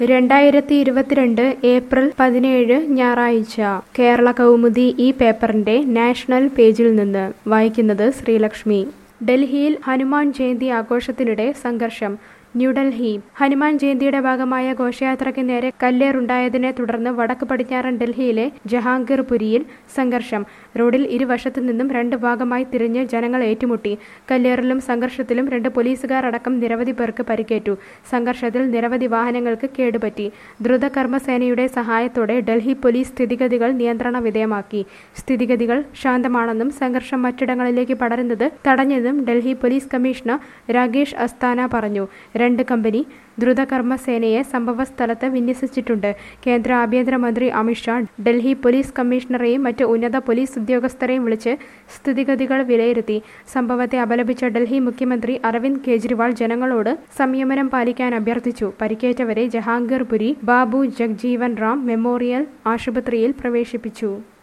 രണ്ടായിരത്തി ഇരുപത്തിരണ്ട് ഏപ്രിൽ പതിനേഴ് ഞായറാഴ്ച കേരള കൗമുദി ഈ പേപ്പറിന്റെ നാഷണൽ പേജിൽ നിന്ന് വായിക്കുന്നത് ശ്രീലക്ഷ്മി ഡൽഹിയിൽ ഹനുമാൻ ജയന്തി ആഘോഷത്തിനിടെ സംഘർഷം ന്യൂഡൽഹി ഹനുമാൻ ജയന്തിയുടെ ഭാഗമായ ഘോഷയാത്രയ്ക്ക് നേരെ കല്ലേറുണ്ടായതിനെ തുടർന്ന് വടക്ക് പടിഞ്ഞാറൻ ഡൽഹിയിലെ ജഹാംഗീർപുരിയിൽ സംഘർഷം റോഡിൽ ഇരുവശത്തു നിന്നും രണ്ട് ഭാഗമായി തിരിഞ്ഞ് ജനങ്ങൾ ഏറ്റുമുട്ടി കല്ലേറിലും സംഘർഷത്തിലും രണ്ട് പോലീസുകാർ അടക്കം നിരവധി പേർക്ക് പരിക്കേറ്റു സംഘർഷത്തിൽ നിരവധി വാഹനങ്ങൾക്ക് കേടുപറ്റി ദ്രുതകർമ്മസേനയുടെ സഹായത്തോടെ ഡൽഹി പോലീസ് സ്ഥിതിഗതികൾ നിയന്ത്രണ വിധേയമാക്കി സ്ഥിതിഗതികൾ ശാന്തമാണെന്നും സംഘർഷം മറ്റിടങ്ങളിലേക്ക് പടരുന്നത് തടഞ്ഞെന്നും ഡൽഹി പോലീസ് കമ്മീഷണർ രാകേഷ് അസ്താന പറഞ്ഞു രണ്ട് കമ്പനി ദ്രുതകർമ്മസേനയെ സംഭവസ്ഥലത്ത് വിന്യസിച്ചിട്ടുണ്ട് കേന്ദ്ര ആഭ്യന്തരമന്ത്രി അമിത്ഷാ ഡൽഹി പോലീസ് കമ്മീഷണറെയും മറ്റ് ഉന്നത പോലീസ് ഉദ്യോഗസ്ഥരെയും വിളിച്ച് സ്ഥിതിഗതികൾ വിലയിരുത്തി സംഭവത്തെ അപലപിച്ച ഡൽഹി മുഖ്യമന്ത്രി അരവിന്ദ് കെജ്രിവാൾ ജനങ്ങളോട് സംയമനം പാലിക്കാൻ അഭ്യർത്ഥിച്ചു പരിക്കേറ്റവരെ ജഹാംഗീർപുരി ബാബു ജഗ്ജീവൻ റാം മെമ്മോറിയൽ ആശുപത്രിയിൽ പ്രവേശിപ്പിച്ചു